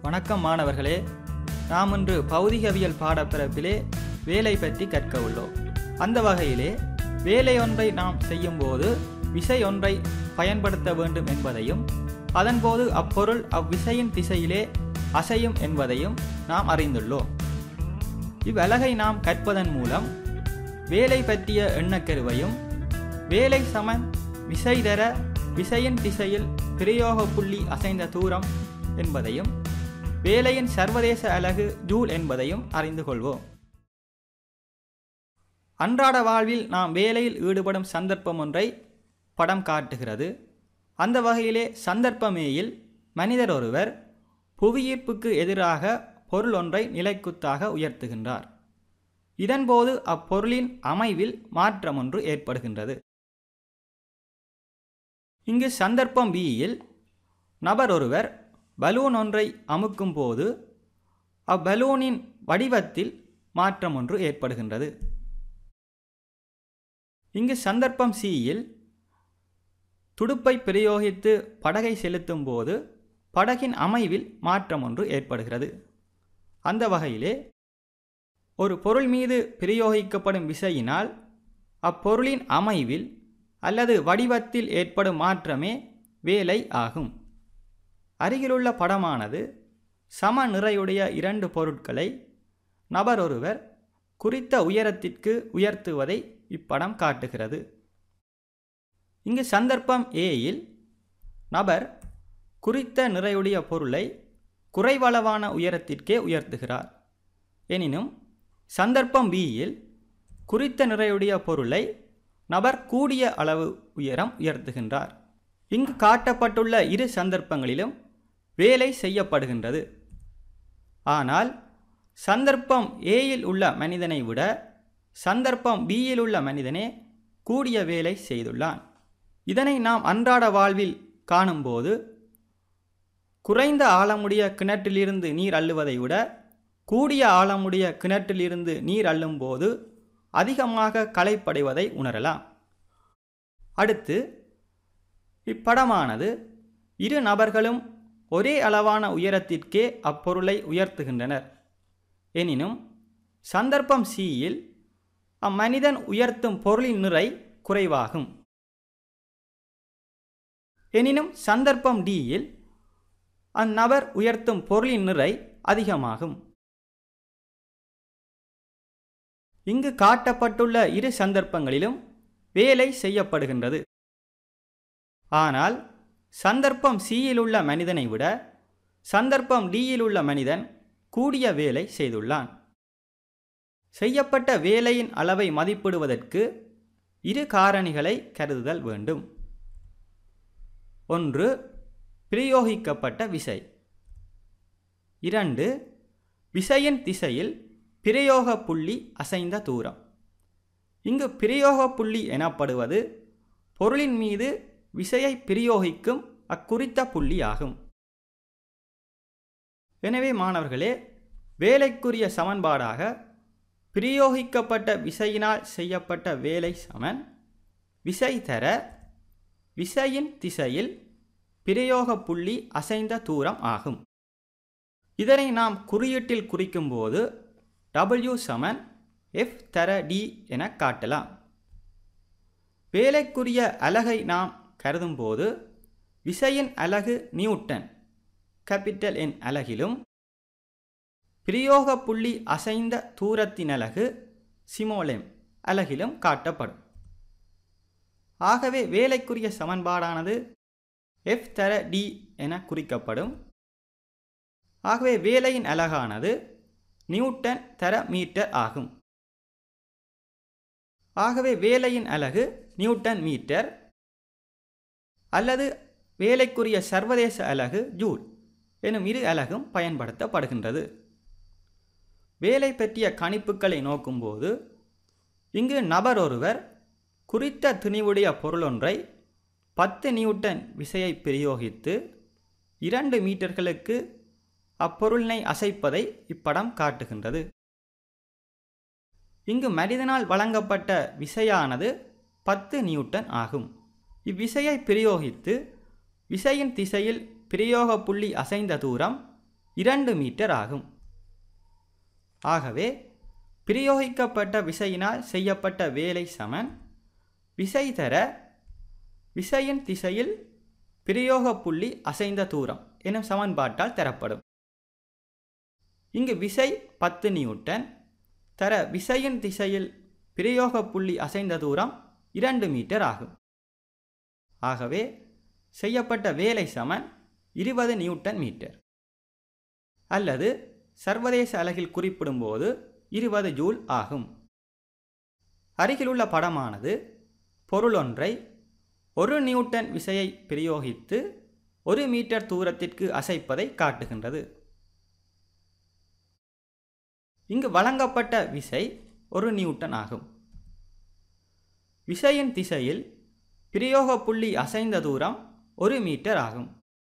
வணக்கம் மாணவர்களே நாம் இன்று பௌதிகவியல் பாடப்பிறப்பிலே வேலை பற்றி கற்க உள்ளோம் அந்த வகையிலே வேலை ஒன்றை நாம் செய்யும்போது விசை ஒன்றை பயன்படுத்த வேண்டும் என்பதையும் அதன்போது அப்பொருள் அவ்விசையின் திசையிலே அசையும் என்பதையும் நாம் அறிந்துள்ளோம் இவ்வலகை நாம் கற்பதன் மூலம் வேலை பற்றிய எண்ணக்கருவையும் வேலை சமன் விசை தர விசையின் திசையில் பிரயோக புள்ளி அசைந்த தூரம் என்பதையும் வேலையின் சர்வதேச அலகு ஜூல் என்பதையும் அறிந்து கொள்வோம் அன்றாட வாழ்வில் நாம் வேலையில் ஈடுபடும் சந்தர்ப்பம் ஒன்றை படம் காட்டுகிறது அந்த வகையிலே சந்தர்ப்பமேயில் மனிதர் ஒருவர் புவியீர்ப்புக்கு எதிராக பொருள் ஒன்றை நிலைக்குத்தாக உயர்த்துகின்றார் இதன்போது அப்பொருளின் அமைவில் மாற்றம் ஒன்று ஏற்படுகின்றது இங்கு சந்தர்ப்பம் பியில் நபர் ஒருவர் பலூன் ஒன்றை அமுக்கும் போது அப்பலூனின் வடிவத்தில் மாற்றம் ஒன்று ஏற்படுகின்றது இங்கு சந்தர்ப்பம் சியில் துடுப்பை பிரயோகித்து படகை செலுத்தும் போது படகின் அமைவில் மாற்றம் ஒன்று ஏற்படுகிறது அந்த வகையிலே ஒரு பொருள் மீது பிரயோகிக்கப்படும் விசையினால் அப்பொருளின் அமைவில் அல்லது வடிவத்தில் ஏற்படும் மாற்றமே வேலை ஆகும் அருகிலுள்ள படமானது சம நிறையுடைய இரண்டு பொருட்களை நபர் ஒருவர் குறித்த உயரத்திற்கு உயர்த்துவதை இப்படம் காட்டுகிறது இங்கு சந்தர்ப்பம் ஏயில் நபர் குறித்த நிறையுடைய பொருளை குறைவளவான உயரத்திற்கே உயர்த்துகிறார் எனினும் சந்தர்ப்பம் பியில் குறித்த நிறையுடைய பொருளை நபர் கூடிய அளவு உயரம் உயர்த்துகின்றார் இங்கு காட்டப்பட்டுள்ள இரு சந்தர்ப்பங்களிலும் வேலை செய்யப்படுகின்றது ஆனால் சந்தர்ப்பம் ஏயில் உள்ள மனிதனை விட சந்தர்ப்பம் பியில் உள்ள மனிதனே கூடிய வேலை செய்துள்ளான் இதனை நாம் அன்றாட வாழ்வில் காணும்போது குறைந்த ஆழமுடைய கிணற்றிலிருந்து நீர் அள்ளுவதை விட கூடிய ஆழமுடைய கிணற்றிலிருந்து நீர் அள்ளும்போது அதிகமாக களைப்படைவதை உணரலாம் அடுத்து இப்படமானது இரு நபர்களும் ஒரே அளவான உயரத்திற்கே அப்பொருளை உயர்த்துகின்றனர் எனினும் சந்தர்ப்பம் சியில் அம்மனிதன் உயர்த்தும் பொருளின் நிறை குறைவாகும் எனினும் சந்தர்ப்பம் டியில் அந்நபர் உயர்த்தும் பொருளின் நிறை அதிகமாகும் இங்கு காட்டப்பட்டுள்ள இரு சந்தர்ப்பங்களிலும் வேலை செய்யப்படுகின்றது ஆனால் சந்தர்ப்பம் சியில் உள்ள மனிதனை விட சந்தர்ப்பம் டியில் உள்ள மனிதன் கூடிய வேலை செய்துள்ளான் செய்யப்பட்ட வேலையின் அளவை மதிப்பிடுவதற்கு இரு காரணிகளை கருதுதல் வேண்டும் ஒன்று பிரயோகிக்கப்பட்ட விசை இரண்டு விசையின் திசையில் பிரயோக புள்ளி அசைந்த தூரம் இங்கு பிரயோக புள்ளி எனப்படுவது பொருளின் மீது விசையை பிரயோகிக்கும் அக்குறித்த புள்ளி ஆகும் எனவே மாணவர்களே வேலைக்குரிய சமன்பாடாக பிரயோகிக்கப்பட்ட விசையினால் செய்யப்பட்ட வேலை சமன் விசை தர விசையின் திசையில் பிரயோக புள்ளி அசைந்த தூரம் ஆகும் இதனை நாம் குறியீட்டில் குறிக்கும்போது டபிள்யூ சமன் எஃப் தர டி என காட்டலாம் வேலைக்குரிய அலகை நாம் கருதும்போது விசையின் அலகு நியூட்டன் கேபிட்டல் என் அலகிலும் பிரயோக புள்ளி அசைந்த தூரத்தின் அலகு சிமோலெம் அலகிலும் காட்டப்படும் ஆகவே வேலைக்குரிய சமன்பாடானது எஃப் தர டி என குறிக்கப்படும் ஆகவே வேலையின் அலகானது நியூட்டன் தர மீட்டர் ஆகும் ஆகவே வேலையின் அலகு நியூட்டன் மீட்டர் அல்லது வேலைக்குரிய சர்வதேச அலகு ஜூல் எனும் இரு அலகும் பயன்படுத்தப்படுகின்றது வேலை பற்றிய கணிப்புகளை நோக்கும்போது இங்கு நபர் ஒருவர் குறித்த துணிவுடைய பொருளொன்றை பத்து நியூட்டன் விசையை பிரயோகித்து இரண்டு மீட்டர்களுக்கு அப்பொருளினை அசைப்பதை இப்படம் காட்டுகின்றது இங்கு மனிதனால் வழங்கப்பட்ட விசையானது பத்து நியூட்டன் ஆகும் இவ்விசையை பிரயோகித்து விசையின் திசையில் பிரயோக புள்ளி அசைந்த தூரம் இரண்டு மீட்டர் ஆகும் ஆகவே பிரயோகிக்கப்பட்ட விசையினால் செய்யப்பட்ட வேலை சமன் விசை தர விசையின் திசையில் பிரயோக புள்ளி அசைந்த தூரம் எனும் சமன்பாட்டால் தரப்படும் இங்கு விசை பத்து நியூட்டன் தர விசையின் திசையில் பிரயோக புள்ளி அசைந்த தூரம் இரண்டு மீட்டர் ஆகும் ஆகவே செய்யப்பட்ட வேலை சமன் இருபது நியூட்டன் மீட்டர் அல்லது சர்வதேச அலகில் குறிப்பிடும்போது இருபது ஜூல் ஆகும் அருகிலுள்ள படமானது பொருளொன்றை ஒரு நியூட்டன் விசையை பிரயோகித்து ஒரு மீட்டர் தூரத்திற்கு அசைப்பதை காட்டுகின்றது இங்கு வழங்கப்பட்ட விசை ஒரு நியூட்டன் ஆகும் விசையின் திசையில் பிரயோக புள்ளி அசைந்த தூரம் ஒரு மீட்டர் ஆகும்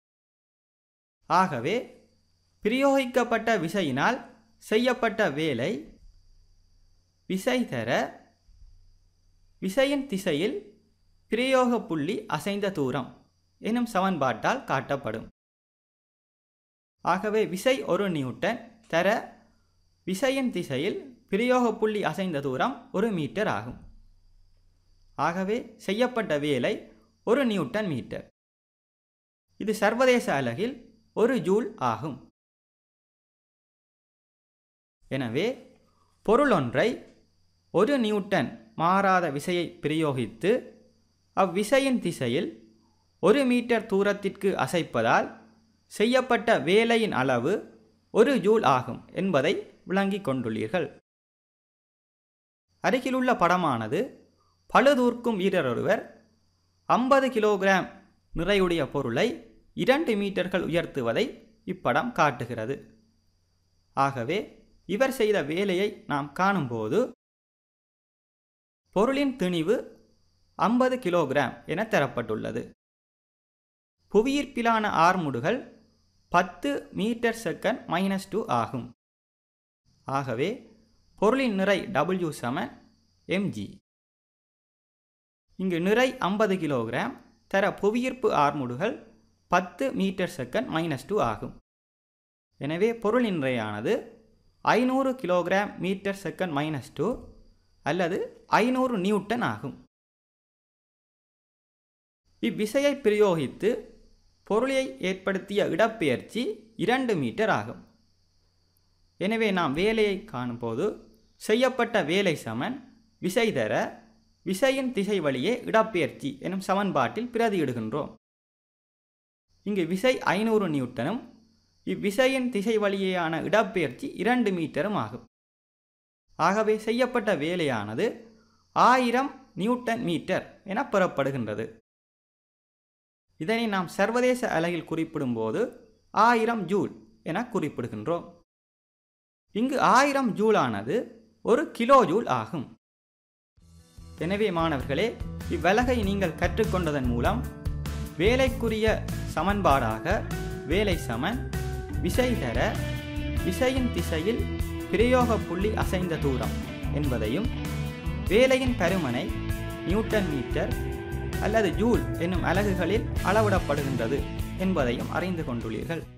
ஆகவே பிரயோகிக்கப்பட்ட விசையினால் செய்யப்பட்ட வேலை விசை தர விசையின் திசையில் பிரயோக புள்ளி அசைந்த தூரம் எனும் சமன்பாட்டால் காட்டப்படும் ஆகவே விசை ஒரு நியூட்டன் தர விசையின் திசையில் பிரயோக புள்ளி அசைந்த தூரம் ஒரு மீட்டர் ஆகும் ஆகவே செய்யப்பட்ட வேலை ஒரு நியூட்டன் மீட்டர் இது சர்வதேச அலகில் ஒரு ஜூல் ஆகும் எனவே பொருளொன்றை ஒரு நியூட்டன் மாறாத விசையை பிரயோகித்து அவ்விசையின் திசையில் ஒரு மீட்டர் தூரத்திற்கு அசைப்பதால் செய்யப்பட்ட வேலையின் அளவு ஒரு ஜூல் ஆகும் என்பதை விளங்கிக் கொண்டுள்ளீர்கள் அருகிலுள்ள படமானது பழுதூர்க்கும் வீரர் ஒருவர் ஐம்பது கிலோகிராம் நிறையுடைய பொருளை இரண்டு மீட்டர்கள் உயர்த்துவதை இப்படம் காட்டுகிறது ஆகவே இவர் செய்த வேலையை நாம் காணும்போது பொருளின் திணிவு ஐம்பது கிலோகிராம் என தரப்பட்டுள்ளது புவியீர்ப்பிலான ஆர்முடுகள் பத்து மீட்டர் செகண்ட் மைனஸ் டூ ஆகும் ஆகவே பொருளின் நிறை டபிள்யூ சமன் எம்ஜி இங்கு நிறை ஐம்பது கிலோகிராம் தர புவியீர்ப்பு ஆர்முடுகள் பத்து மீட்டர் செகண்ட் மைனஸ் டூ ஆகும் எனவே பொருளின் நிறையானது ஐநூறு kilogram metre second minus two அல்லது ஐநூறு நியூட்டன் ஆகும் இவ்விசையை பிரயோகித்து பொருளை ஏற்படுத்திய இடப்பெயர்ச்சி இரண்டு மீட்டர் ஆகும் எனவே நாம் வேலையை காணும்போது செய்யப்பட்ட வேலை சமன் விசை தர விசையின் திசை வழியே இடப்பெயர்ச்சி எனும் சமன்பாட்டில் பிரதியிடுகின்றோம் இங்கு விசை ஐநூறு நியூட்டனும் இவ்விசையின் திசை வழியேயான இடப்பெயர்ச்சி இரண்டு மீட்டரும் ஆகும் ஆகவே செய்யப்பட்ட வேலையானது ஆயிரம் நியூட்டன் மீட்டர் என பெறப்படுகின்றது இதனை நாம் சர்வதேச அலகில் குறிப்பிடும்போது ஆயிரம் ஜூல் என குறிப்பிடுகின்றோம் இங்கு ஆயிரம் ஜூலானது ஒரு கிலோ ஜூல் ஆகும் எனவே மாணவர்களே இவ்வலகை நீங்கள் கற்றுக்கொண்டதன் மூலம் வேலைக்குரிய சமன்பாடாக வேலை சமன் விசை தர விசையின் திசையில் பிரயோக புள்ளி அசைந்த தூரம் என்பதையும் வேலையின் பருமனை நியூட்டன் மீட்டர் அல்லது ஜூல் என்னும் அலகுகளில் அளவிடப்படுகின்றது என்பதையும் அறிந்து கொண்டுள்ளீர்கள்